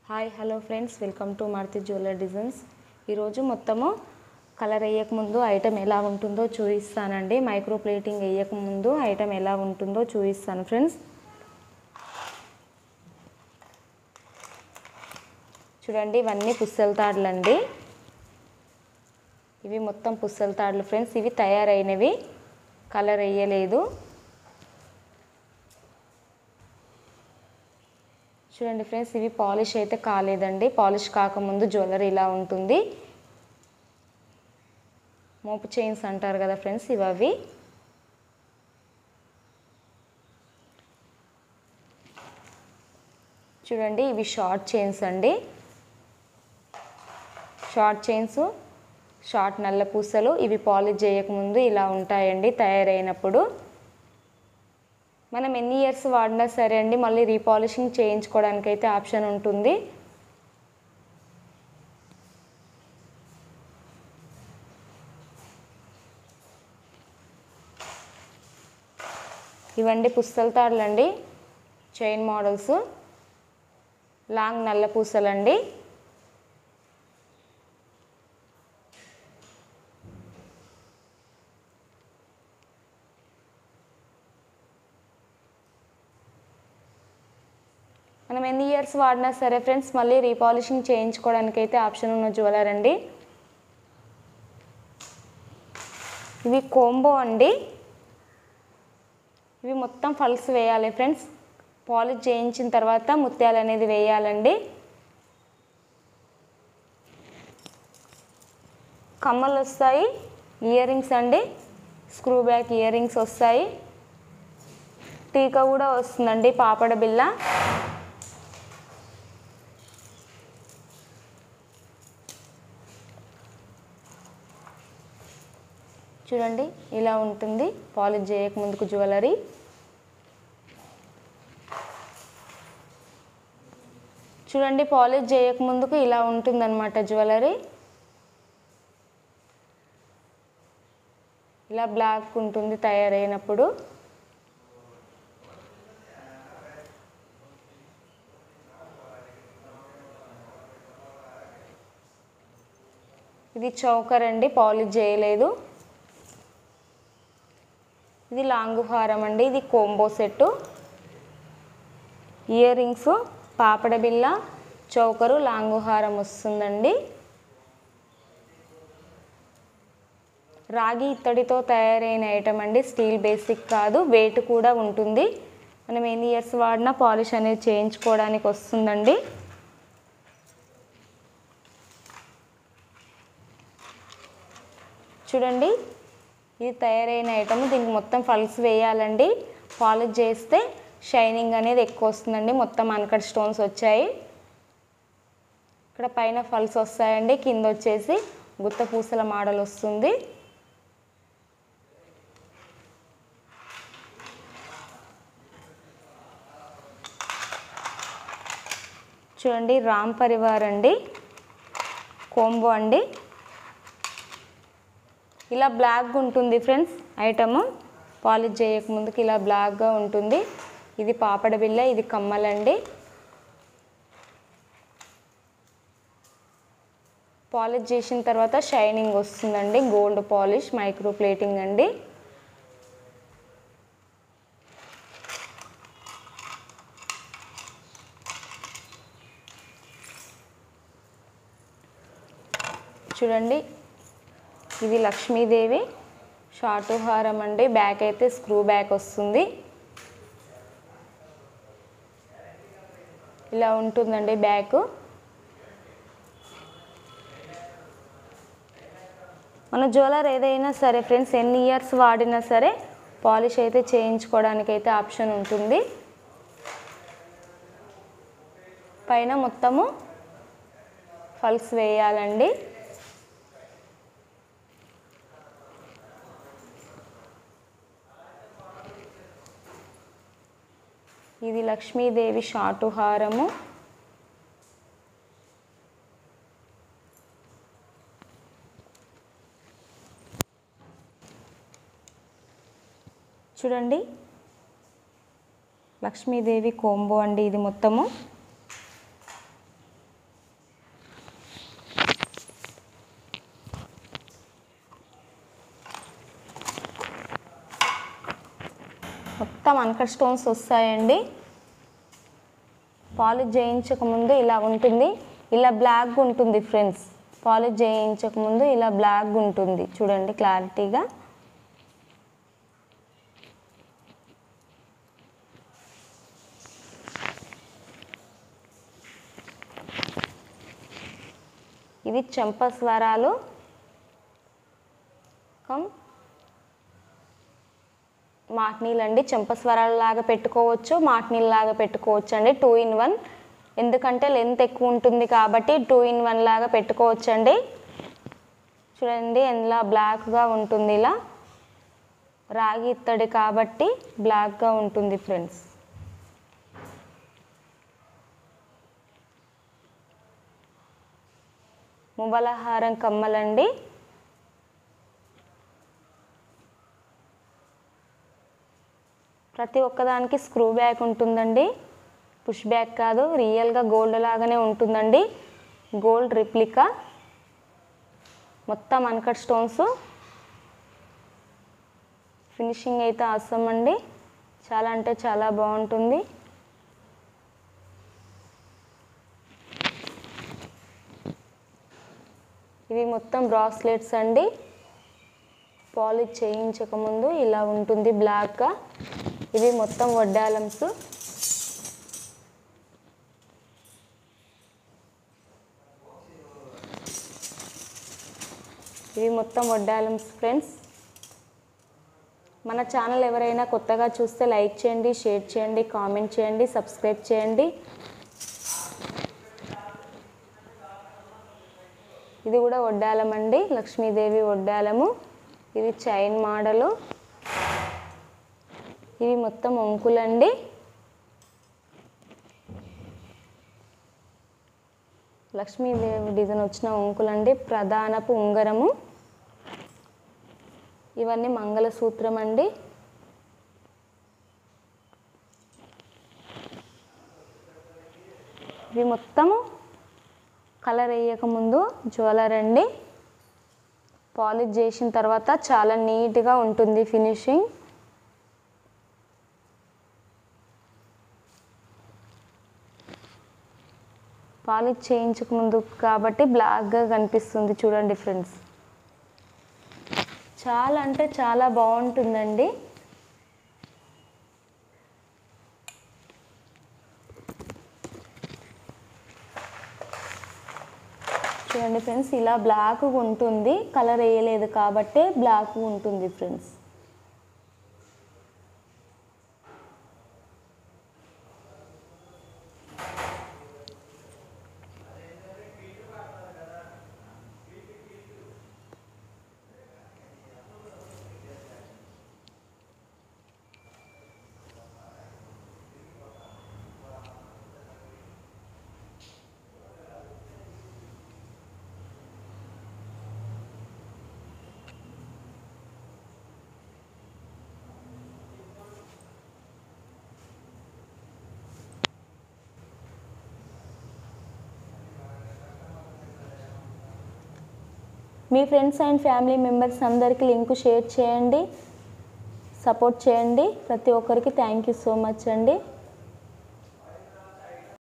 hi hello friends welcome to Maruti jeweller designs ఈరోజు మొత్తము colour వేయక ముందు ఐటమ్ ఎలా ఉంటుందో చూపిస్తానండి మైక్రో ప్లేటింగ్ వేయక ముందు ఐటమ్ ఎలా ఉంటుందో చూపిస్తాను ఫ్రెండ్స్ చూడండి ఇవన్నీ పుస్తల తాడులండి ఇవి మొత్తం పుస్తల తాడులు ఫ్రెండ్స్ ఇవి తయారైనవి కలర్ వేయలేదు చూడండి ఫ్రెండ్స్ ఇవి పాలిష్ అయితే కాలేదండి పాలిష్ కాకముందు జ్యువెలరీ ఇలా ఉంటుంది మోపు చైన్స్ అంటారు కదా ఫ్రెండ్స్ ఇవి అవి చూడండి ఇవి షార్ట్ చైన్స్ అండి షార్ట్ చైన్స్ షార్ట్ నల్ల పూసలు ఇవి పాలిష్ చేయకముందు ఇలా ఉంటాయండి తయారైనప్పుడు మనం ఎన్ని ఇయర్స్ వాడినా సరే అండి మళ్ళీ రీపాలిషింగ్ చేయించుకోవడానికి అయితే ఆప్షన్ ఉంటుంది ఇవండి పుస్తల తాడులండి చైన్ మోడల్స్ లాంగ్ నల్ల పూసలండి మనం ఎన్ని ఇయర్స్ వాడినా సరే ఫ్రెండ్స్ మళ్ళీ రీపాలిషింగ్ చేయించుకోవడానికి అయితే ఆప్షన్ ఉన్న జ్యువెలర్ అండి ఇవి కోంబో అండి ఇవి మొత్తం ఫల్స్ వేయాలి ఫ్రెండ్స్ పాలిష్ చేయించిన తర్వాత ముత్యాలు అనేది వేయాలండి కమ్మలు వస్తాయి ఇయర్ రింగ్స్ అండి స్క్రూ బ్యాక్ ఇయర్ రింగ్స్ వస్తాయి టీకా కూడా వస్తుందండి పాపడ బిల్ల చూడండి ఇలా ఉంటుంది పాలిష్ చేయక ముందుకు జ్యువెలరీ చూడండి పాలిష్ చేయక ముందుకు ఇలా ఉంటుందన్నమాట జ్యువెలరీ ఇలా బ్లాక్ ఉంటుంది తయారైనప్పుడు ఇది చౌకర్ అండి పాలిష్ చేయలేదు ఇది లాంగ్ హారం అండి ఇది కోంబో సెట్టు ఇయర్ రింగ్స్ పాపడ బిల్ల చౌకరు లాంగ్ హారం వస్తుందండి రాగి ఇత్తడితో తయారైన ఐటమ్ అండి స్టీల్ బేసిక్ కాదు వెయిట్ కూడా ఉంటుంది మనం ఎన్ని ఇయర్స్ వాడినా పాలిష్ అనేది చేయించుకోవడానికి వస్తుందండి చూడండి ఇది తయారైన ఐటమ్ దీనికి మొత్తం ఫల్స్ వేయాలండి పాలిష్ చేస్తే షైనింగ్ అనేది ఎక్కువ వస్తుందండి మొత్తం అనకట్ స్టోన్స్ వచ్చాయి ఇక్కడ పైన ఫల్స్ వస్తాయండి కింద వచ్చేసి గుత్త పూసల మోడల్ వస్తుంది చూడండి రామ్ పరివార్ అండి కోంబో అండి ఇలా బ్లాక్గా ఉంటుంది ఫ్రెండ్స్ ఐటమ్ పాలిష్ చేయక ముందుకు ఇలా బ్లాక్గా ఉంటుంది ఇది పాపడ బిల్ల ఇది కమ్మలండి పాలిష్ చేసిన తర్వాత షైనింగ్ వస్తుందండి గోల్డ్ పాలిష్ మైక్రో ప్లేటింగ్ అండి చూడండి ఇది లక్ష్మీదేవి షార్ట్ హారం అండి బ్యాక్ అయితే స్క్రూ బ్యాక్ వస్తుంది ఇలా ఉంటుందండి బ్యాక్ మన జ్యువెలర్ ఏదైనా సరే ఫ్రెండ్స్ ఎన్ని ఇయర్స్ వాడినా సరే పాలిష్ అయితే చేయించుకోవడానికి అయితే ఆప్షన్ ఉంటుంది పైన మొత్తము ఫల్స్ వేయాలండి ఇది లక్ష్మీదేవి షాటు హారము చూడండి లక్ష్మీదేవి కోంబో అండి ఇది మొత్తము మొత్తం అన్కట్ స్టోన్స్ వస్తాయండి పాలిష్ చేయించక ముందు ఇలా ఉంటుంది ఇలా బ్లాక్ ఉంటుంది ఫ్రెండ్స్ పాలిష్ చేయించక ముందు ఇలా బ్లాక్ ఉంటుంది చూడండి క్లారిటీగా ఇది చెంప స్వరాలు కమ్ మాట్నీల్ అండి చెంప స్వరాల లాగా పెట్టుకోవచ్చు మాట్నీల్ లాగా పెట్టుకోవచ్చు అండి టూ ఇన్ వన్ ఎందుకంటే లెంత్ ఎక్కువ ఉంటుంది కాబట్టి టూ ఇన్ వన్ లాగా పెట్టుకోవచ్చు అండి చూడండి ఇలా బ్లాక్గా ఉంటుంది ఇలా రాగి ఇత్తడి కాబట్టి బ్లాక్గా ఉంటుంది ఫ్రెండ్స్ మువ్వలహారం కమ్మలండి ప్రతి ఒక్కదానికి స్క్రూ బ్యాక్ ఉంటుందండి పుష్ బ్యాక్ కాదు రియల్గా గోల్డ్ లాగానే ఉంటుందండి గోల్డ్ రిప్లికా మొత్తం అన్కట్ స్టోన్స్ ఫినిషింగ్ అయితే అవసరం అండి చాలా అంటే చాలా బాగుంటుంది ఇవి మొత్తం బ్రాస్లెట్స్ అండి పాలిష్ చేయించకముందు ఇలా ఉంటుంది బ్లాక్గా ఇవి మొత్తం వడ్డాలమ్స్ ఇవి మొత్తం వడ్డాలమ్స్ ఫ్రెండ్స్ మన ఛానల్ ఎవరైనా కొత్తగా చూస్తే లైక్ చేయండి షేర్ చేయండి కామెంట్ చేయండి సబ్స్క్రైబ్ చేయండి ఇది కూడా వడ్డాలం అండి లక్ష్మీదేవి వడ్డాలము ఇది చైన్ మోడలు ఇవి మొత్తం ఒంకులండి లక్ష్మీదేవి డిజైన్ వచ్చిన ఒంకులండి ప్రధానపు ఉంగరము ఇవన్నీ మంగళసూత్రం అండి ఇవి మొత్తము కలర్ వేయకముందు జ్యువెలర్ అండి పాలిష్ చేసిన తర్వాత చాలా నీట్గా ఉంటుంది ఫినిషింగ్ పాలిష్ చేయించక ముందు కాబట్టి బ్లాక్గా కనిపిస్తుంది చూడండి ఫ్రెండ్స్ చాలా అంటే చాలా బాగుంటుందండి చూడండి ఫ్రెండ్స్ ఇలా బ్లాక్ ఉంటుంది కలర్ వేయలేదు కాబట్టి బ్లాక్ ఉంటుంది ఫ్రెండ్స్ మీ ఫ్రెండ్స్ అండ్ ఫ్యామిలీ మెంబర్స్ అందరికీ లింక్ షేర్ చేయండి సపోర్ట్ చేయండి ప్రతి ఒక్కరికి థ్యాంక్ యూ సో మచ్ అండి